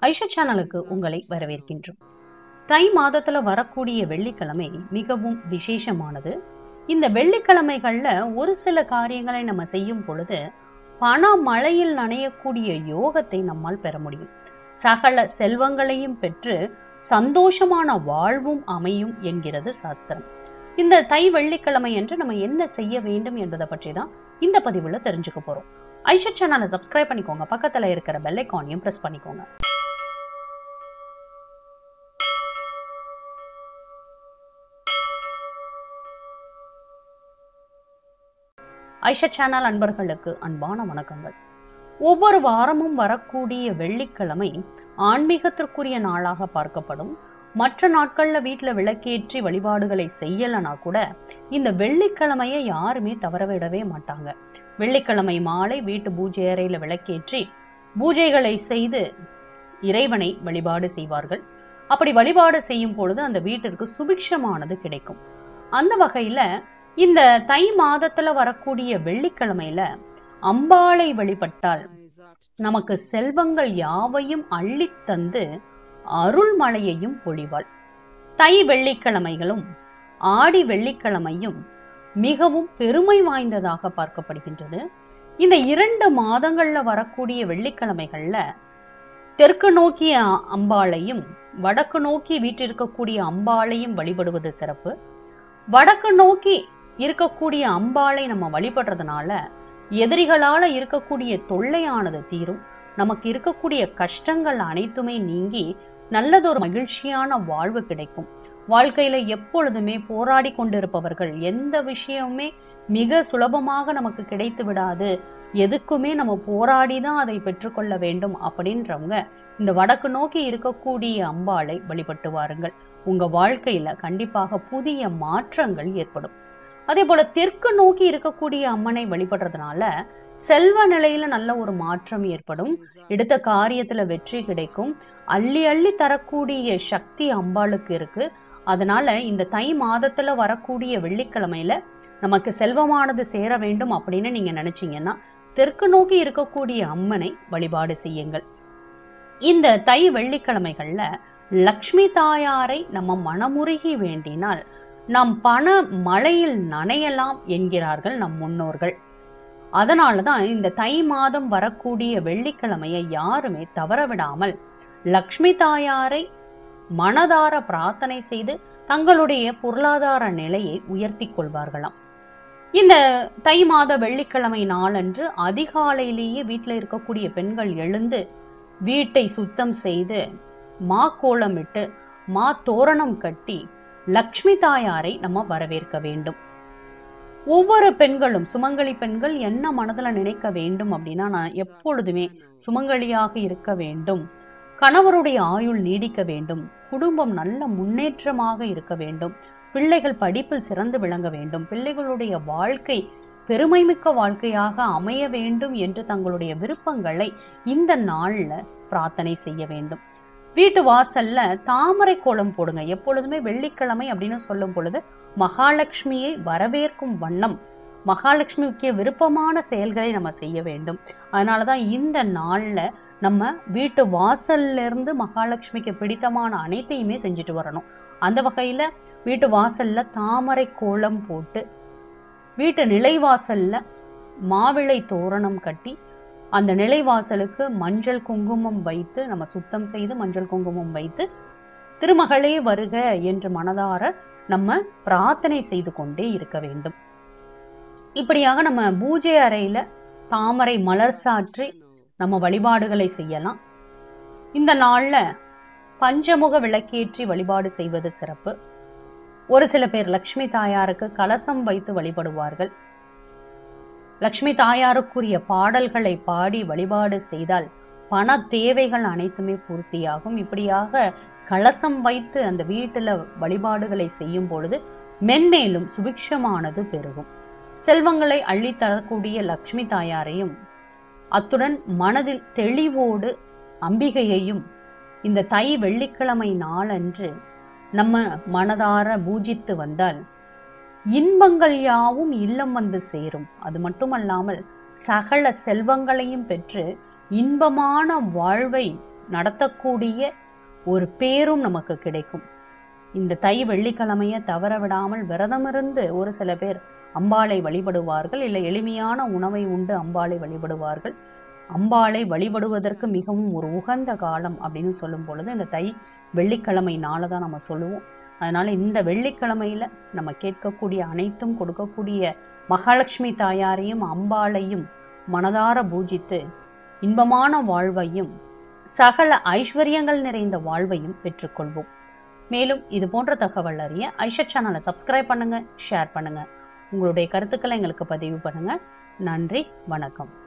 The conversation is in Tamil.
ஐஷா சேனலுக்கு உங்களை வரவேற்கின்றோம் தை மாதத்துல வரக்கூடிய வெள்ளிக்கிழமை மிகவும் விசேஷமானது இந்த வெள்ளிக்கிழமைகள்ல ஒரு சில காரியங்களை நம்ம செய்யும் பொழுது பண மழையில் நனையக்கூடிய யோகத்தை நம்மால் பெற முடியும் சகல செல்வங்களையும் பெற்று சந்தோஷமான வாழ்வும் அமையும் என்கிறது சாஸ்திரம் இந்த தை வெள்ளிக்கிழமை என்று நம்ம என்ன செய்ய வேண்டும் என்பதை பற்றி தான் இந்த பதிவுல தெரிஞ்சுக்க போறோம் ஐஷா சேனலை சப்ஸ்கிரைப் பண்ணிக்கோங்க பக்கத்துல இருக்கிற பெல் ஐக்கானையும் பிரஸ் பண்ணிக்கோங்க ஐஷா சேனல் அன்பர்களுக்கு அன்பான வணக்கங்கள் ஒவ்வொரு வாரமும் வரக்கூடிய வெள்ளிக்கிழமை ஆன்மீகத்திற்குரிய நாளாக பார்க்கப்படும் மற்ற நாட்கள்ல வீட்டுல விளக்கேற்றி வழிபாடுகளை செய்யலனா கூட இந்த வெள்ளிக்கிழமையை யாருமே தவறவிடவே மாட்டாங்க வெள்ளிக்கிழமை மாலை வீட்டு பூஜை அறையில விளக்கேற்றி பூஜைகளை செய்து இறைவனை வழிபாடு செய்வார்கள் அப்படி வழிபாடு செய்யும் பொழுது அந்த வீட்டிற்கு சுபிக்ஷமானது கிடைக்கும் அந்த வகையில இந்த தை மாதத்துல வரக்கூடிய வெள்ளிக்கிழமையில அம்பாளை வழிபட்டால் நமக்கு செல்வங்கள் யாவையும் அள்ளித் தந்து அருள்மழையையும் பொழிவாள் தை வெள்ளிக்கிழமைகளும் ஆடி வெள்ளிக்கிழமையும் மிகவும் பெருமை வாய்ந்ததாக பார்க்கப்படுகின்றது இந்த இரண்டு மாதங்கள்ல வரக்கூடிய வெள்ளிக்கிழமைகள்ல தெற்கு நோக்கிய அம்பாளையும் வடக்கு நோக்கி வீற்றிருக்கக்கூடிய அம்பாளையும் வழிபடுவது சிறப்பு வடக்கு நோக்கி இருக்கக்கூடிய அம்பாளை நம்ம வழிபடுறதுனால எதிரிகளால இருக்கக்கூடிய தொல்லையானது தீரும் நமக்கு இருக்கக்கூடிய கஷ்டங்கள் அனைத்துமே நீங்கி நல்லதொரு மகிழ்ச்சியான வாழ்வு கிடைக்கும் வாழ்க்கையில எப்பொழுதுமே போராடி கொண்டிருப்பவர்கள் எந்த விஷயமுமே மிக சுலபமாக நமக்கு கிடைத்து விடாது எதுக்குமே நம்ம போராடி தான் அதை பெற்றுக்கொள்ள வேண்டும் அப்படின்றவங்க இந்த வடக்கு நோக்கி இருக்கக்கூடிய அம்பாளை வழிபட்டு வாருங்கள் உங்க வாழ்க்கையில கண்டிப்பாக புதிய மாற்றங்கள் ஏற்படும் அதே போல தெற்கு நோக்கி இருக்கக்கூடிய அம்மனை வழிபடுறதுனால செல்வ நிலையில நல்ல ஒரு மாற்றம் ஏற்படும் எடுத்த காரியத்துல வெற்றி கிடைக்கும் அள்ளி அள்ளி தரக்கூடிய சக்தி அம்பாளுக்கு இருக்கு அதனால இந்த தை மாதத்துல வரக்கூடிய வெள்ளிக்கிழமையில நமக்கு செல்வமானது சேர வேண்டும் அப்படின்னு நீங்க நினைச்சீங்கன்னா தெற்கு நோக்கி இருக்கக்கூடிய அம்மனை வழிபாடு செய்யுங்கள் இந்த தை வெள்ளிக்கிழமைகள்ல லக்ஷ்மி தாயாரை நம்ம மனமுருகி வேண்டினால் நம் பண மழையில் நனையலாம் என்கிறார்கள் நம் முன்னோர்கள் அதனால தான் இந்த தை மாதம் வரக்கூடிய வெள்ளிக்கிழமையை யாருமே தவறவிடாமல் லக்ஷ்மி தாயாரை மனதார பிரார்த்தனை செய்து தங்களுடைய பொருளாதார நிலையை உயர்த்தி கொள்வார்களாம் இந்த தை மாத வெள்ளிக்கிழமை நாளன்று அதிகாலையிலேயே வீட்டில் இருக்கக்கூடிய பெண்கள் எழுந்து வீட்டை சுத்தம் செய்து மா கோலமிட்டு மா தோரணம் கட்டி லக்ஷ்மி தாயாரை நம்ம வரவேற்க வேண்டும் ஒவ்வொரு பெண்களும் சுமங்கலி பெண்கள் என்ன மனதுல நினைக்க வேண்டும் அப்படின்னா நான் எப்பொழுதுமே சுமங்கலியாக இருக்க வேண்டும் கணவருடைய ஆயுள் நீடிக்க வேண்டும் குடும்பம் நல்ல முன்னேற்றமாக இருக்க வேண்டும் பிள்ளைகள் படிப்பில் சிறந்து விளங்க வேண்டும் பிள்ளைகளுடைய வாழ்க்கை பெருமைமிக்க வாழ்க்கையாக அமைய வேண்டும் என்று தங்களுடைய விருப்பங்களை இந்த நாள்ல பிரார்த்தனை செய்ய வேண்டும் வீட்டு வாசல்ல தாமரை கோலம் போடுங்க எப்பொழுதுமே வெள்ளிக்கிழமை அப்படின்னு சொல்லும் பொழுது மகாலட்சுமியை வரவேற்கும் வண்ணம் மகாலட்சுமிக்கு விருப்பமான செயல்களை நம்ம செய்ய வேண்டும் அதனாலதான் இந்த நாள்ல நம்ம வீட்டு வாசல்ல இருந்து மகாலட்சுமிக்கு பிடித்தமான அனைத்தையுமே செஞ்சுட்டு வரணும் அந்த வகையில வீட்டு வாசல்ல தாமரை கோலம் போட்டு வீட்டு நிலைவாசல்ல மாவிளை தோரணம் கட்டி அந்த நிலைவாசலுக்கு மஞ்சள் குங்குமம் வைத்து நம்ம சுத்தம் செய்து மஞ்சள் குங்குமம் வைத்து திருமகளே வருக என்று மனதார நம்ம பிரார்த்தனை செய்து கொண்டே இருக்க வேண்டும் இப்படியாக நம்ம பூஜை அறையில தாமரை மலர் சாற்றி நம்ம வழிபாடுகளை செய்யலாம் இந்த நாள்ல பஞ்சமுக விளக்கேற்றி வழிபாடு செய்வது சிறப்பு ஒரு சில பேர் லக்ஷ்மி தாயாருக்கு கலசம் வைத்து வழிபடுவார்கள் லக்ஷ்மி தாயாருக்குரிய பாடல்களை பாடி வழிபாடு செய்தால் பண தேவைகள் அனைத்துமே பூர்த்தியாகும் இப்படியாக கலசம் வைத்து அந்த வீட்டுல வழிபாடுகளை செய்யும் பொழுது மென்மேலும் சுபிக்ஷமானது பெருகும் செல்வங்களை அள்ளி தரக்கூடிய லக்ஷ்மி தாயாரையும் அத்துடன் மனதில் தெளிவோடு அம்பிகையையும் இந்த தை வெள்ளிக்கிழமை நாளன்று நம்ம மனதார பூஜித்து வந்தால் இன்பங்கள் யாவும் இல்லம் வந்து சேரும் அது மட்டுமல்லாமல் சகல செல்வங்களையும் பெற்று இன்பமான வாழ்வை நடத்தக்கூடிய ஒரு பேரும் நமக்கு கிடைக்கும் இந்த தை வெள்ளிக்கிழமையை தவற விடாமல் விரதமிருந்து ஒரு சில பேர் அம்பாளை வழிபடுவார்கள் இல்லை எளிமையான உணவை உண்டு அம்பாளை வழிபடுவார்கள் அம்பாளை வழிபடுவதற்கு மிகவும் ஒரு உகந்த காலம் அப்படின்னு சொல்லும் பொழுது இந்த தை வெள்ளிக்கிழமை நாளை தான் நம்ம சொல்லுவோம் அதனால இந்த வெள்ளிக்கிழமையில நம்ம கேட்கக்கூடிய அனைத்தும் கொடுக்கக்கூடிய மகாலட்சுமி தாயாரையும் அம்பாளையும் மனதார பூஜித்து இன்பமான வாழ்வையும் சகல ஐஸ்வர்யங்கள் நிறைந்த வாழ்வையும் பெற்றுக்கொள்வோம் மேலும் இது போன்ற தகவல் அறிய ஐஷா சேனலை சப்ஸ்கிரைப் பண்ணுங்க ஷேர் பண்ணுங்க உங்களுடைய கருத்துக்களை எங்களுக்கு பதிவு பண்ணுங்க நன்றி வணக்கம்